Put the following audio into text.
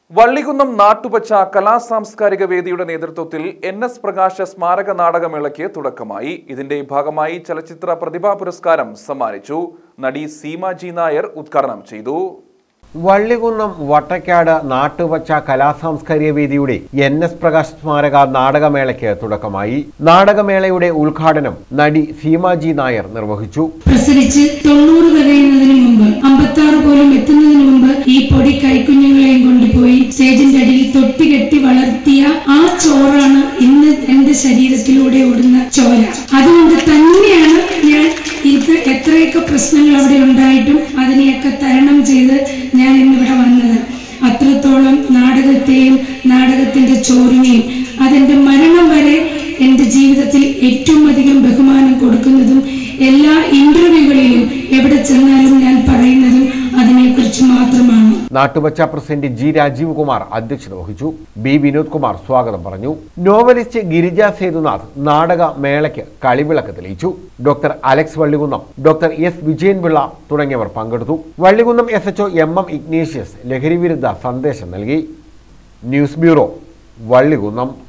വള്ളികുന്നം നാട്ടുപച്ച കലാസാംസ്കാരിക വേദിയുടെ നേതൃത്വത്തിൽ N S പ്രകാശ സ്മാരക നാടകമേളയ്ക്ക് തുടക്കമായി ഇതിന്റെ ഭാഗമായി ചലച്ചിത്ര പ്രതിഭാ പുരസ്കാരം സമ്മാനിച്ചു നടി സീമ ജി നായർ ഉദ്ഘാടനം ചെയ്തു വള്ളികുന്നം വട്ടക്കാട് നാട്ടുപച്ച കലാസാംസ്കാരിക വേദിയുടെ എൻ എസ് പ്രകാശ് സ്മാരക നാടകമേളയ്ക്ക് തുടക്കമായി നാടകമേളയുടെ ഉദ്ഘാടനം നടി സീമാജി നായർ നിർവഹിച്ചു പ്രസരിച്ച് തൊണ്ണൂറ് തികയുന്നതിന് മുമ്പ് അമ്പത്തി ആറ് പോലും എത്തുന്നതിന് മുമ്പ് ഈ പൊടി കൈക്കുഞ്ഞുങ്ങളെയും കൊണ്ടുപോയി സ്റ്റേജിന്റെ അടിയിൽ തൊട്ടികെട്ടി വളർത്തിയ ആ ചോറാണ് ഇന്ന് എന്റെ ശരീരത്തിലൂടെ ഓടുന്ന ചോര അതുകൊണ്ട് തന്നെയാണ് ഞാൻ ഇത് എത്രയൊക്കെ പ്രശ്നങ്ങൾ അവിടെ ഉണ്ടായിട്ടും അതിനെയൊക്കെ തരണം ചെയ്ത് ഞാൻ ഇന്നിവിടെ വന്നത് അത്രത്തോളം നാടകത്തെയും നാടകത്തിന്റെ ചോറിനെയും അതെന്റെ മരണം വരെ എൻ്റെ ജീവിതത്തിൽ ഏറ്റവും അധികം ബഹുമാനം കൊടുക്കുന്നതും എല്ലാ ഇന്റർവ്യൂകളിലും എവിടെ ചെന്നാലും ഞാൻ പറയുന്നതും അതിനെക്കുറിച്ച് മാത്രമാണ് നാട്ടുപച്ച പ്രസിഡന്റ് ജി രാജീവ് കുമാർ അധ്യക്ഷത വഹിച്ചു ബി വിനോദ് കുമാർ സ്വാഗതം പറഞ്ഞു നോവലിസ്റ്റ് ഗിരിജ സേതുനാഥ് നാടക മേളയ്ക്ക് കളിവിളക്ക് തെളിയിച്ചു doctor Alex Vallikunnam doctor S Vijayan Pillai തുടങ്ങിയവർ പങ്കെടുത്തു Vallikunnam S HO M M Ignatius ലഹരിവിരുദ്ധ സന്ദേശം നൽകി ന്യൂസ് ബ്യൂറോ വള്ളികുന്നം